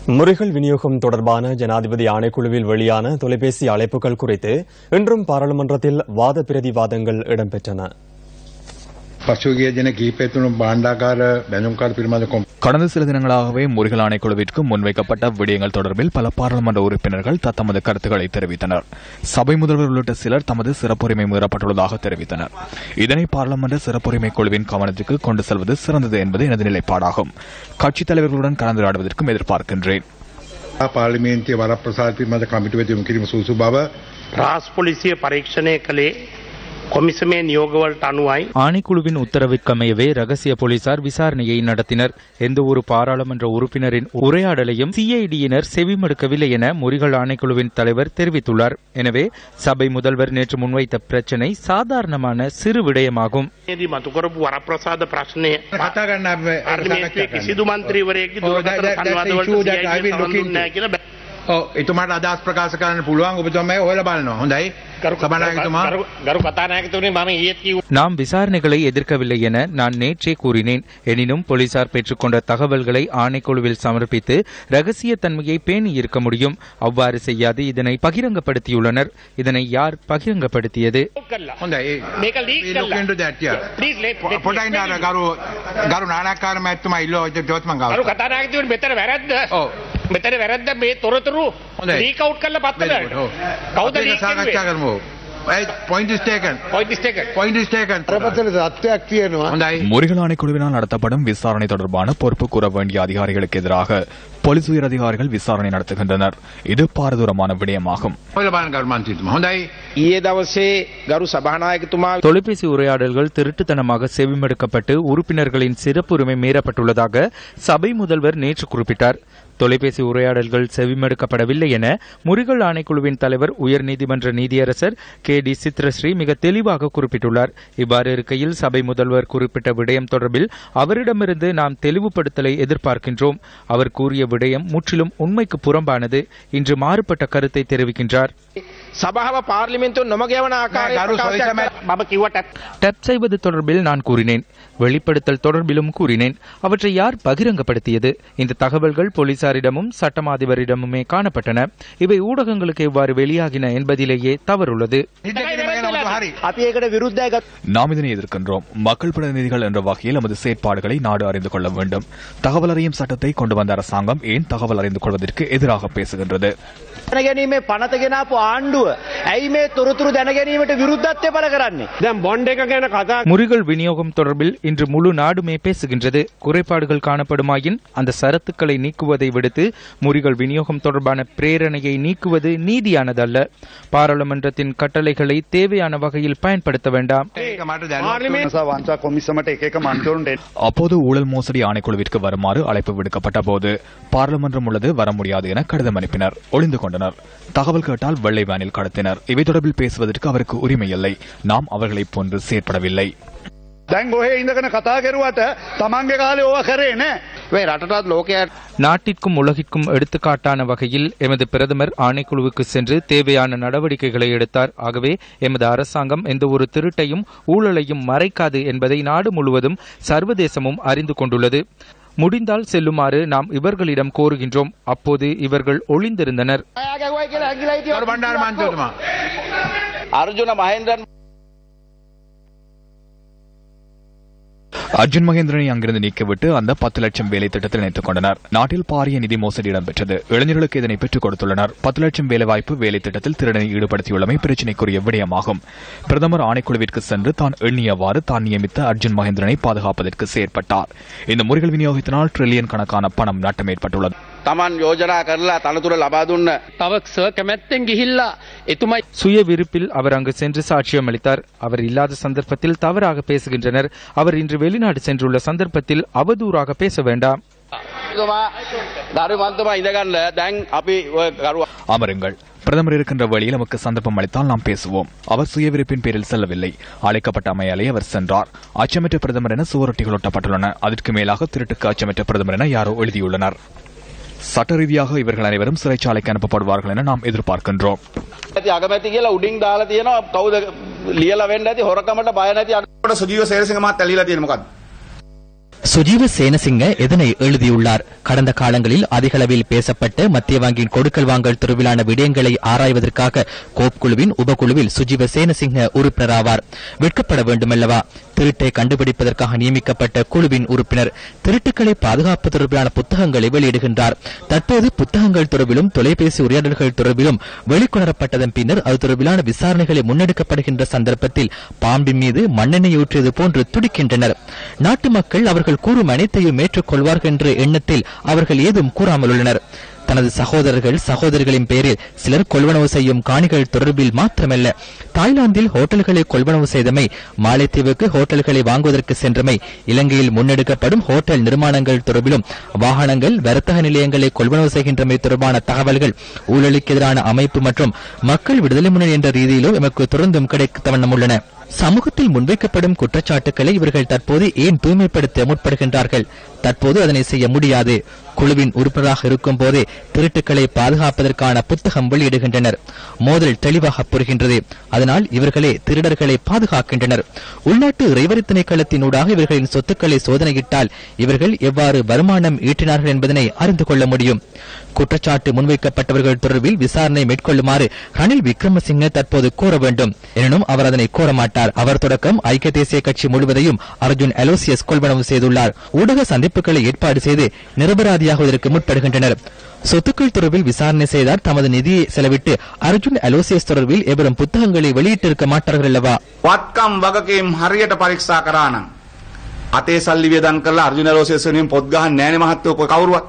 முறைகள் விநியோகம் தொடர்பான ஜனாதிபதி ஆணைக்குழுவில் வெளியான தொலைபேசி அழைப்புகள் குறித்து இன்றும் பாராளுமன்றத்தில் வாத பிரதிவாதங்கள் இடம்பெற்றன පසුගිය දින කිහිපය තුළ භාණ්ඩාකාර බැඳුම්කාර පිළිබඳ කොම් கடந்த சில தினங்களாகவே முருகல் ஆணைக்குழுவிற்கு முன்வைக்கப்பட்ட விடயங்கள் தொடர்பில் பல பாராளுமன்ற உறுப்பினர்கள் தத்தமது கருத்துக்களை தெரிவித்தனர் சபை முதல்வர் உள்ளிட்ட சிலர் தமது சிறப்புரிமை மீறப்பட்டுள்ளதாக தெரிவித்தனர் இதனை பாராளுமன்ற சிறப்புரிமை குழுவின் கவனத்துக்கு கொண்டு செல்வது சிறந்தது என்பது எனது நிலைப்பாடாகும் கட்சித் தலைவர்களுடன் கலந்துரையாடுவதற்கும் எதிர்பார்க்கின்றேன் පාලිමේන්තිය වරප්‍රසාද පිළිබඳ කමිටුව යොමු කිරීම සුසු බව රාස් පොලිසිය පරීක්ෂණය කළේ කොමිසමේ නියෝගවලට අනුවයි ஆணைக்குழுவின் உத்தரவிற்கமையவே ரகசிய போலீசார் விசாரணையை நடத்தினர் எந்த ஒரு பாராளுமன்ற உறுப்பினரின் உரையாடலையும் சிஐடியினர் செவிமடுக்கவில்லை என முறிகள் ஆணைக்குழுவின் தலைவர் தெரிவித்துள்ளார் எனவே சபை முதல்வர் நேற்று முன்வைத்த பிரச்சினை சாதாரணமான சிறு விடயமாகும் දී මතුකරපු වරප්‍රසාද ප්‍රශ්නය කතා කරන්න අපි පාර්ලිමේන්තුවේ කිසිදු මන්ත්‍රීවරයෙක්ගේ Oh, that- දුරකථන that- that's the සංවාදවලට issue that I CID will look සම්බන්ධ into. නැහැ කියලා බැ- ඔව් එතුමාට අදහස් ප්‍රකාශ කරන්න පුළුවන් ඔබතුමා ඔයාලා බලනවා හොඳයි ගරු සභානායකතුමා ගරු- ගරු කතානායකතුමනි මම ඊයේත් කිව්වා நாம் விசாரணைகளை எதிர்க்கவில்லை என நான் நேற்றே கூறினேன் எனினும் போலீசார் பெற்றுக்கொண்ட தகவல்களை ஆணைக்குழுவில் சமர்ப்பித்து ரகசியத்தன்மையை பேணி இருக்க முடியும் அவ்வாறு செய்யாது இதனை பகிரங்கப்படுத்தியுள்ளனர் இதனை யார் பகிரங்கப்படுத்தியது කළා හොඳයි මේක leak We look කළා. into that, yeah. Please, let- let- පොඩයි නාර ගරු ගරු නානාකාර මැතිතුමා ඉල්ලුවා ජෝත්මන් ගරු ගාව කතානායකතුමනි මෙතන වැරද්ද ඔව් මෙතන වැරද්ද මේ තොරතුරු හොඳයි. ලීක් අවුට් කරලා පත්තරට Very good. ඔව්. කවුද අපි ඒක ලීක් සාකච්ඡා කරුවේ කරමු point is taken point is taken point is taken ප්‍රපතල තත්ත්වයක් තියෙනවා හොඳයි முருகல் ஆணைக்குழுவினால் நடத்தப்படும் விசாரணை தொடர்பான பொறுப்பு கூற வேண்டிய அதிகாரிகளுக்கு எதிராக போலீஸ் உயர் அதிகாரிகள் விசாரணை நடத்துகின்றனர் இது பாரதூரமான விடயமாகும் ඔයාලා බලන්න ගරු මන්ත්‍රීතුමා හොඳයි ඊයේ දවසේ ගරු සභානායකතුමා தொலைபேசி உரையாடல்கள் திருட்டுத்தனமாக செவிமடுக்கப்பட்டு உறுப்பினர்களின் சிறப்புரிமை மீறப்பட்டுள்ளதாக சபை முதல்வர் நேற்று குறிப்பிட்டார் தொலைபேசி உரையாடல்கள் செவிமடுக்கப்படவில்லை என முறிகள் ஆணைக்குழுவின் தலைவர் உயர்நீதிமன்ற நீதியரசர் கே டி சித்ரஸ்ரீ மிக தெளிவாக குறிப்பிட்டுள்ளார் இவ்வாறு இருக்கையில் சபை முதல்வர் குறிப்பிட்ட விடயம் தொடர்பில் அவரிடமிருந்து நாம் தெளிவுபடுத்தலை எதிர்பார்க்கின்றோம் அவர் கூறிய விடயம் முற்றிலும் உண்மைக்கு புறம்பானது இன்று மாறுபட்ட கருத்தை தெரிவிக்கின்றார் සභාව පාර්ලිමෙන්තුව නොමග යවන ආකාරය ගරු ප්‍රකාශයක් සවිත කළා. මම කිව්වට டப் செய்வது தொடர்பில் நான் கூறினேன் வெளிப்படுத்தல் தொடர்பிலும் கூறினேன் அவற்றை யார் பகிரங்கப்படுத்தியது இந்த தகவல்கள் போலீசாரிடமும் சட்டமாதிபரிடமுமே காணப்பட்டன இவை ஊடகங்களுக்கு எவ்வாறு வெளியாகின என்பதிலேயே தவறுள்ளது නිද කිරීම ගැන ඔබතුමා හරි අපි ඒකට විරුද්ධයි ගරු நாம் இதனை எதிர்க்கின்றோம் மக்கள் பிரதிநிதிகள் என்ற வகையில் நமது செயற்பாடுகளை நாடு அறிந்து கொள்ள வேண்டும் தகவல் அறியும் சட்டத்தை கொண்டு வந்த அரசாங்கம் ஏன் தகவல் அறிந்து கொள்வதற்கு எதிராக பேசுகின்றது දැනගැනීමේ පනත ගෙනාපු ආණ්ඩුව ඇයි මේ තොරතුරු දැනගැනීමට විරුද්ධත්වය පල කරන්නේ දැන් බොන්ඩ් එක ගැන කතා முறிகள் விநியோகம் தொடர்பில் இன்று முழு நாடுமே பேசுகின்றது குறைபாடுகள் காணப்படுமாயின் அந்த சரத்துக்களை நீக்குவதை விடுத்து முறிகள் விநியோகம் தொடர்பான பிரேரணையை நீக்குவது நீதியானதல்ல பாராளுமன்றத்தின் கட்டளைகளை தேவையான வகையில் பயன்படுத்த வேண்டாம் ඒක මට දැනුවත් නිසා වංචා කොමිසමට එක එක මන්තවරුන්ට அப்போது ஊழல் மோசடி ஆணைக்குழுவிற்கு வருமாறு அழைப்பு விடுக்கப்பட்ட போது பார்லிமன்றம் உள்ளது வர முடியாது என கடிதம் அனுப்பினர் ஒளிந்து கொண்டனர் தகவல் கேட்டால் வெள்ளை வேனில் கடத்தினர் இவை தொடர்பில் பேசுவதற்கு அவருக்கு உரிமை இல்லை நாம் அவர்களைப் போன்று செயற்படவில்லை දැන් ගොහේ ඉඳගෙන කතා කෙරුවට තමන්ගේ කාලේ ඕව කරේ නෑ වේ රටටත් ලෝකයට நாட்டிற்கும் உலகிற்கும் எடுத்துக்காட்டான வகையில் எமது பிரதமர் ஆணைக்குழுவுக்கு சென்று தேவையான நடவடிக்கைகளை எடுத்தார் ஆகவே எமது அரசாங்கம் எந்த ஒரு திருட்டையும் ஊழலையும் மறைக்காது என்பதை நாடு முழுவதும் சர்வதேசமும் அறிந்து கொண்டுள்ளது முடிந்தால் செல்லுமாறு நாம் இவர்களிடம் கோருகின்றோம் அப்போது இவர்கள் ஒளிந்திருந்தனர் ගැවයි කියලා ඇගිලා හිටියා. ගරු බණ්ඩාර මන්ත්‍රීතුමා අර්ජුන මහේන්ද්‍රන් அர்ஜுன் மகேந்திரனை அங்கிருந்து நீக்கிவிட்டு அந்த பத்து லட்சம் வேலை திட்டத்தில் இணைத்துக் கொண்டனர் நாட்டில் பாரிய நிதி மோசடி இடம்பெற்றது இளைஞர்களுக்கு இதனை பெற்றுக் கொடுத்துள்ளனர் பத்து லட்சம் வேலைவாய்ப்பு வேலை திட்டத்தில் திருடனை ஈடுபடுத்தியுள்ளமை பிரச்சினைக்குரிய விடயமாகும் பிரதமர் ஆணைக்குழுவிற்கு சென்று தான் எண்ணியவாறு தான் நியமித்த அர்ஜுன் மகேந்திரனை பாதுகாப்பதற்கு செயற்பட்டார் இந்த முறைகள் விநியோகத்தினால் டிரில்லியன் கணக்கான பணம் நட்டம் ஏற்பட்டுள்ளது තමන් යෝජනා කරලා තනතුර ලබා දුන්න තව සර් කැමැත්තෙන් ගිහිල්ලා එතුමයි சுய விருப்பில் அவர் அங்கு சென்று சாட்சியம் அளித்தார் அவர் இல்லாத சந்தர்ப்பத்தில் தவறாக பேசுகின்றனர் அவர் இன்று வெளிநாடு சென்றுள்ள சந்தர்ப்பத்தில் அவதூறாக பேச வேண்டாம் තුමා දරුවන්තුමා ඉඳගන්න දැන් අපි ඔය ගරුව அமருங்கள் பிரதமர் இருக்கின்ற வழியில் நமக்கு சந்தர்ப்பம் அளித்தால் நாம் பேசுவோம் அவர் சுயவிருப்பின் பேரில் செல்லவில்லை அழைக்கப்பட்ட அமையாலே அவர் சென்றார் அச்சமற்ற பிரதமர் என சுவரொட்டிகள் ஒட்டப்பட்டுள்ளன அதற்கு மேலாக திருட்டுக்கு அச்சமற்ற பிரதமர் என யாரோ எழுதியுள்ளனர் சட்ட ரீதியாக இவர்கள் அனைவரும் சிறைச்சாலைக்கு அனுப்பப்படுவார்கள் என நாம் எதிர்பார்க்கின்றோம் ඇති අගමැති කියලා උඩින් දාලා තියෙනවා කවුද ලියලා වෙන්න ඇති හොරකමට බය නැති අග- කොට සජීව සේරසිංහ මහත්තයා ඇලිලා තියෙන මොකද්ද? சுஜீவ சேனசிங்க இதனை எழுதியுள்ளார் கடந்த காலங்களில் அதிகளவில் பேசப்பட்ட மத்திய வங்கியின் கொடுக்கல் வாங்கல் தொடர்பிலான விடயங்களை ஆராய்வதற்காக கோப் குழுவின் உபகுழுவில் சுஜீவ சேனசிங்க உறுப்பினராவார் வெட்கப்பட வேண்டுமல்லவா திருட்டை கண்டுபிடிப்பதற்காக நியமிக்கப்பட்ட குழுவின் உறுப்பினர் திருட்டுக்களை பாதுகாப்பு தொடர்பிலான புத்தகங்களை வெளியிடுகின்றார் தற்போது புத்தகங்கள் தொடர்பிலும் தொலைபேசி உரையாடல்கள் தொடர்பிலும் வெளிக்கொணரப்பட்டதன் பின்னர் அது தொடர்பிலான விசாரணைகளை முன்னெடுக்கப்படுகின்ற சந்தர்ப்பத்தில் பாம்பின் மீது மண்ணெண்ணெய் ஊற்றியது போன்று துடிக்கின்றனர் நாட்டு மக்கள் அவர்கள் கூறும் அனைத்தையும் ஏற்றுக்கொள்வார்கள் என்ற எண்ணத்தில் அவர்கள் ஏதும் கூறாமல் உள்ளனர் தனது சகோதரர்கள் சகோதரிகளின் பேரில் சிலர் கொள்வனவு செய்யும் காணிகள் தொடர்பில் மாத்திரமல்ல தாய்லாந்தில் ஹோட்டல்களை கொள்வனவு செய்தமை மாலைத்தீவுக்கு ஹோட்டல்களை வாங்குவதற்கு சென்றமை இலங்கையில் முன்னெடுக்கப்படும் ஹோட்டல் நிர்மாணங்கள் தொடர்பிலும் வாகனங்கள் வர்த்தக நிலையங்களை கொள்வனவு செய்கின்றமை தொடர்பான தகவல்கள் ஊழலுக்கு எதிரான அமைப்பு மற்றும் மக்கள் விடுதலை முன்னணி என்ற ரீதியிலும் எமக்கு தொடர்ந்தும் கிடைக்க வண்ணம் உள்ளன சமூகத்தில் முன்வைக்கப்படும் குற்றச்சாட்டுக்களை இவர்கள் தற்போது ஏன் தூய்மைப்படுத்த முற்படுகின்றார்கள் தற்போது அதனை செய்ய முடியாது குழுவின் உறுப்பினராக இருக்கும் போதே திருட்டுக்களை பாதுகாப்பதற்கான புத்தகம் வெளியிடுகின்றனர் மோதல் தெளிவாக புரிகின்றது அதனால் இவர்களே திருடர்களை பாதுகாக்கின்றனர் உள்நாட்டு இறைவரி திணைக்களத்தினூடாக இவர்களின் சொத்துக்களை சோதனையிட்டால் இவர்கள் எவ்வாறு வருமானம் ஈட்டினார்கள் என்பதனை அறிந்து கொள்ள முடியும் குற்றச்சாட்டு முன்வைக்கப்பட்டவர்கள் தொடர்பில் விசாரணை மேற்கொள்ளுமாறு ரணில் விக்ரமசிங்க தற்போது கோர வேண்டும் எனினும் அவர் அதனை கோர மாட்டார் அவர் தொடக்கம் ஐக்கிய தேசிய கட்சி முழுவதையும் அர்ஜுன் அலோசியஸ் கொள்வனவு செய்துள்ளார் ஊடக சந்திப்புகளை ஏற்பாடு செய்து நிரபராதியாகுவதற்கு முற்படுகின்றனர் சொத்துக்கள் தொடர்பில் விசாரணை செய்தார் தமது நிதியை செலவிட்டு அர்ஜுன் அலோசியஸ் தொடர்பில் எவரும் புத்தகங்களை வெளியிட்டிருக்க மாட்டார்கள் அல்லவா වත්කම් වගකීම් හරියට පරීක්ෂා කරා නම් අතේ සල්ලි වියදම් කරලා අර්ජුන රෝසියස් වෙනුවෙන් පොත් ගහන්නේ නැහැනේ මහත්තයෝ ඔය කවුරුවත්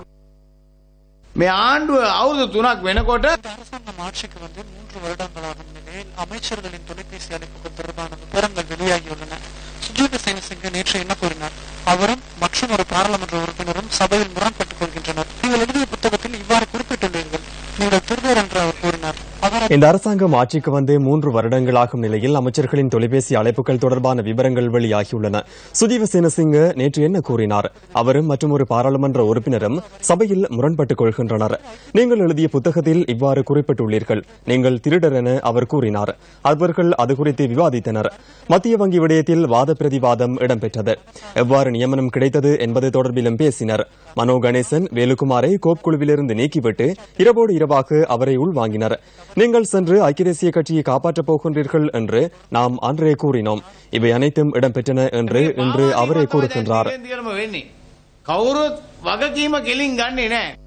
මේ ආණ්ඩුව අවුරුදු තුනක් වෙනකොට அரசாங்கம் ஆட்சிக்கு வந்து மூன்று வருடங்களாகும் நிலையில் அமைச்சர்களின் தொலைபேசி அழைப்புகள் தொடர்பான விவரங்கள் வெளியாகியுள்ளன சுஜீவ சேனசிங்க நேற்று என்ன கூறினார் அவரும் மற்றும் ஒரு பாராளுமன்ற உறுப்பினரும் சபையில் முரண்பட்டுக் கொள்கின்றனர் நீங்கள் எழுதிய புத்தகத்தில் இவ்வாறு குறிப்பிட்டுள்ளீர்கள் நீங்கள் திருடர் என்று அவர் கூறினார் அவர் இந்த அரசாங்கம் ஆட்சிக்கு வந்து மூன்று வருடங்களாகும் நிலையில் அமைச்சர்களின் தொலைபேசி அழைப்புகள் தொடர்பான விவரங்கள் வெளியாகியுள்ளன சுஜீவ சேனசிங்க நேற்று என்ன கூறினார் அவரும் மற்றும் ஒரு பாராளுமன்ற உறுப்பினரும் சபையில் முரண்பட்டுக் கொள்கின்றனர் நீங்கள் எழுதிய புத்தகத்தில் இவ்வாறு குறிப்பிட்டுள்ளீர்கள் நீங்கள் திருடர் என அவர் கூறினார் அவர்கள் அது குறித்து விவாதித்தனர் மத்திய வங்கி விடயத்தில் வாத பிரதிவாதம் இடம்பெற்றது எவ்வாறு நியமனம் கிடைத்தது என்பது தொடர்பிலும் பேசினர் மனோ கணேசன் வேலுக்குமாரை கோப் குழுவிலிருந்து நீக்கிவிட்டு இரவோடு இரவாக அவரை உள்வாங்கினர் நீங்கள் சென்று ஐக்கிய தேசிய கட்சியை காப்பாற்றப் போகின்றீர்கள் என்று நாம் அன்றே கூறினோம் இவை அனைத்தும் இடம்பெற்றன என்று இன்று அவரே கூறுகின்றார் වෙන්නේ කවුරුත් වගකීම කෙලින් ගන්නේ නෑ